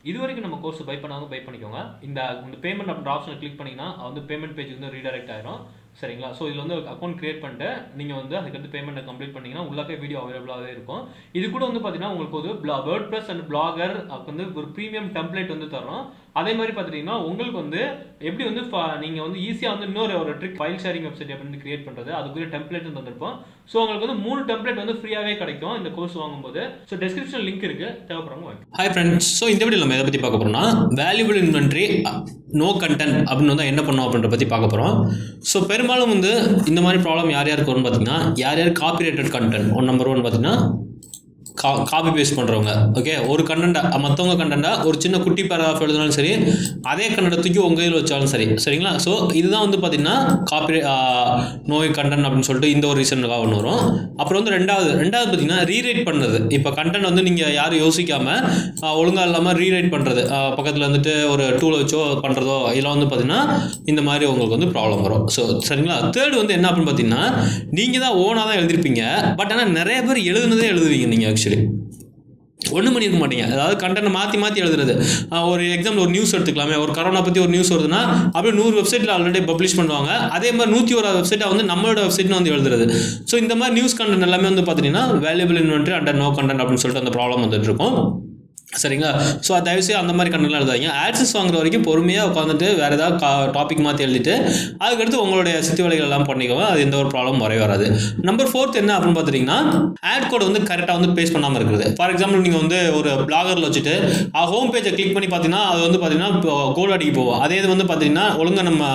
இது வரைக்கும் நம்ம கோர்ஸ் பை பண்ணாலும் பை பண்ணிக்கோங்க இந்த இந்த பேமெண்ட் அப்படின்ற ஆப்ஷனை கிளிக் பண்ணீங்கன்னா அது வந்து பேமெண்ட் பேஜ் வந்து ரீடைரக்ட் ஆயிரும் சரிங்களா ஸோ இதில் வந்து அக்கௌண்ட் கிரியேட் பண்ணிட்டு நீங்கள் வந்து அதுக்கடுத்து பேமெண்ட்டை கம்ப்ளீட் பண்ணீங்கன்னா உள்ளாக்கே வீடியோ அவைலபிளாகவே இருக்கும் இது கூட வந்து பார்த்தீங்கன்னா உங்களுக்கு ஒரு வேர்ட் ப்ளஸ் அண்ட் பிளாகர் வந்து ஒரு ப்ரீமியம் டெம்ப்ளேட் வந்து தரோம் அதே மாதிரி பார்த்துட்டிங்கன்னா உங்களுக்கு வந்து எப்படி வந்து ஃப- நீங்க வந்து ஈஸியாக வந்து இன்னொரு ஒரு ட்ரிக் ஃபைல் ஷேரிங் வெப்சைட் எப்படி கிரியேட் பண்ணுறது அதுக்குரிய டெம்ப்ளேட் தந்திருப்போம் ஸோ உங்களுக்கு வந்து மூணு டெம்ப்ளேட் வந்து ஃப்ரீயாகவே கிடைக்கும் இந்த கோர்ஸ் வாங்கும்போது ஸோ டெஸ்கிரிப்ஷன் லிங்க் இருக்கு தேவைப்படுறவங்க வாங்க ஹாய் ஃப்ரெண்ட்ஸ் ஸோ இந்த வீடியோ நம்ம எதை பற்றி பார்க்க போகிறோம்னா வேல்யூபிள் இன்வென்ட்ரி நோ கண்டென்ட் அப்படின்னு வந்து என்ன பண்ணோம் அப்படின்ற பற்றி பார்க்க போகிறோம் ஸோ பெரும்பாலும் வந்து இந்த மாதிரி ப்ராப்ளம் யார் யாருக்கு வரும்னு பார்த்தீங்கன்னா யார் யார் copyrighted content one number one பார்த்தீங்கன்னா கா காப்பி பேஸ்ட் பண்ணுறவங்க ஓகே ஒரு கண்டென்ட்டை மற்றவங்க கண்டென்ட்டை ஒரு சின்ன குட்டி பேராஃப் எழுதினாலும் சரி அதே கண்டென்ட்டை தூக்கி உங்கள் கையில் வச்சாலும் சரி சரிங்களா ஸோ இதுதான் வந்து பார்த்தீங்கன்னா காப்பி நோய் கண்டென்ட் அப்படின்னு சொல்லிட்டு இந்த ஒரு ரீசனுக்காக ஒன்று வரும் அப்புறம் வந்து ரெண்டாவது ரெண்டாவது பார்த்தீங்கன்னா ரீரைட் பண்ணுறது இப்போ கண்டென்ட் வந்து நீங்கள் யாரும் யோசிக்காமல் ஒழுங்காக இல்லாமல் ரீரைட் பண்ணுறது பக்கத்தில் வந்துட்டு ஒரு டூலை வச்சோ பண்ணுறதோ இதெல்லாம் வந்து பார்த்தீங்கன்னா இந்த மாதிரி உங்களுக்கு வந்து ப்ராப்ளம் வரும் ஸோ சரிங்களா தேர்ட் வந்து என்ன அப்படின்னு பார்த்தீங்கன்னா நீங்கள் தான் ஓனாக தான் எழுதிருப்பீங்க பட் ஆனால் நிறைய பேர் எழுதுனதே எழுதுவீங்க நீங்கள் ஆக்சுவலி ஒன்றும் பண்ணியிருக்க மாட்டீங்க அதாவது கண்டென்ட் மாற்றி மாற்றி எழுதுறது ஆஹ் ஒரு எக்ஸாம்பிள் ஒரு நியூஸ் எடுத்துக்கலாமே ஒரு கொரோனா பற்றி ஒரு நியூஸ் வருதுன்னா அப்படியே நூறு வெப்சைட்டில் ஆல்ரெடி பப்ளிஷ் பண்ணுவாங்க அதே மாதிரி நூற்றி ஒரு வெப்சைட்டை வந்து நம்மளோட வெப்சைட்னு வந்து எழுதுறது ஸோ இந்த மாதிரி நியூஸ் கண்டென்ட் எல்லாமே வந்து பார்த்தீங்கன்னா valuable inventory under no content அப்படின்னு சொல்லிட்டு அந்த ப்ராப்ளம் வந்துட்டு இருக்கும் சரிங்களா ஸோ தயவுசெய்து அந்த மாதிரி கண்டென்ட்லாம் எழுதாதீங்க ஆட்சஸ் வாங்குற வரைக்கும் பொறுமையாக உட்காந்துட்டு வேறு ஏதாவது டாபிக் மாற்றி எழுதிட்டு அதுக்கடுத்து உங்களுடைய சித்தி வேலைகள் எல்லாம் பண்ணிக்கோங்க அது எந்த ஒரு ப்ராப்ளம் வரவே வராது நம்பர் ஃபோர்த் என்ன அப்படின்னு பார்த்துட்டிங்கன்னா ஆட் கோட் வந்து கரெக்டாக வந்து பேஸ் பண்ணாமல் இருக்குது ஃபார் எக்ஸாம்பிள் நீங்கள் வந்து ஒரு பிளாகரில் வச்சுட்டு ஹோம் பேஜை கிளிக் பண்ணி பார்த்தீங்கன்னா அது வந்து பார்த்தீங்கன்னா கோல் அடிக்க போகும் அதே இது வந்து பார்த்தீங்கன்னா ஒழுங்கா நம்ம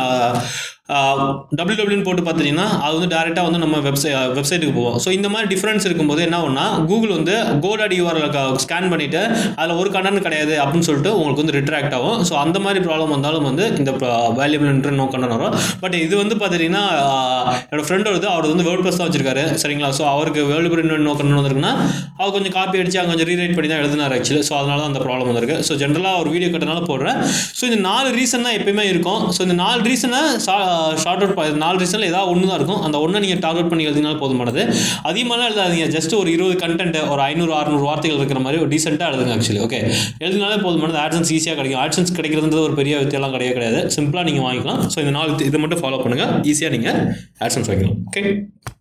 டபிள்யூ டபிள்யூன்னு போட்டு பார்த்தீங்கன்னா அது வந்து டேரெக்டாக வந்து நம்ம வெப்சைட் வெப்சைட்டுக்கு போவோம் ஸோ இந்த மாதிரி டிஃப்ரென்ஸ் இருக்கும்போது என்ன ஆகும்னா கூகுள் வந்து கோடாடி யூஆர்எல் ஸ்கேன் பண்ணிவிட்டு அதில் ஒரு கண்டென்ட் கிடையாது அப்படின்னு சொல்லிட்டு உங்களுக்கு வந்து ரிட்ராக்ட் ஆகும் ஸோ அந்த மாதிரி ப்ராப்ளம் வந்தாலும் வந்து இந்த வேல்யூபிள் இன்ட்ரு நோ கண்டென்ட் வரும் பட் இது வந்து பார்த்தீங்கன்னா என்னோட ஃப்ரெண்ட் வருது அவர் வந்து வேர்ட் ப்ளஸ் தான் வச்சிருக்காரு சரிங்களா ஸோ அவருக்கு வேல்யூபிள் இன்ட்ரு நோ கண்டென்ட் வந்திருக்குன்னா அவர் கொஞ்சம் காப்பி அடிச்சு அங்கே கொஞ்சம் ரீரைட் பண்ணி தான் எழுதினார் ஆக்சுவலி ஸோ அதனால தான் அந்த ப்ராப்ளம் வந்திருக்கு ஸோ ஜென்ரலாக ஒரு வீடியோ கட்டனால போடுறேன் ஸோ இந்த நாலு ரீசன் தான் எப்பயுமே இருக்கும் ஸோ இந்த நாலு ரீசனை ஷார்ட் அவுட் நாலு ரீசனில் ஏதாவது ஒன்று தான் இருக்கும் அந்த ஒன்றை நீங்கள் டார்கெட் பண்ணி எழுதினாலும் போதுமானது அதிகமாக எழுதாதீங்க ஜஸ்ட் ஒரு இருபது கண்டென்ட் ஒரு ஐநூறு அறுநூறு வார்த்தைகள் இருக்கிற மாதிரி ஒரு டீசெண்டாக எழுதுங்க ஆக்சுவலி ஓகே எழுதினாலே போதுமானது ஆட்சன்ஸ் ஈஸியாக கிடைக்கும் ஆட்சன்ஸ் கிடைக்கிறதுன்றது ஒரு பெரிய வித்தியெல்லாம் கிடையவே கிடையாது சிம்பிளாக நீங்கள் வாங்கிக்கலாம் ஸோ இந்த நாலு இதை மட்டும் ஃபாலோ பண்ணுங்கள் ஈஸியாக நீங்கள் ஆட்சன்ஸ் வாங்கிக்கலாம் ஓகே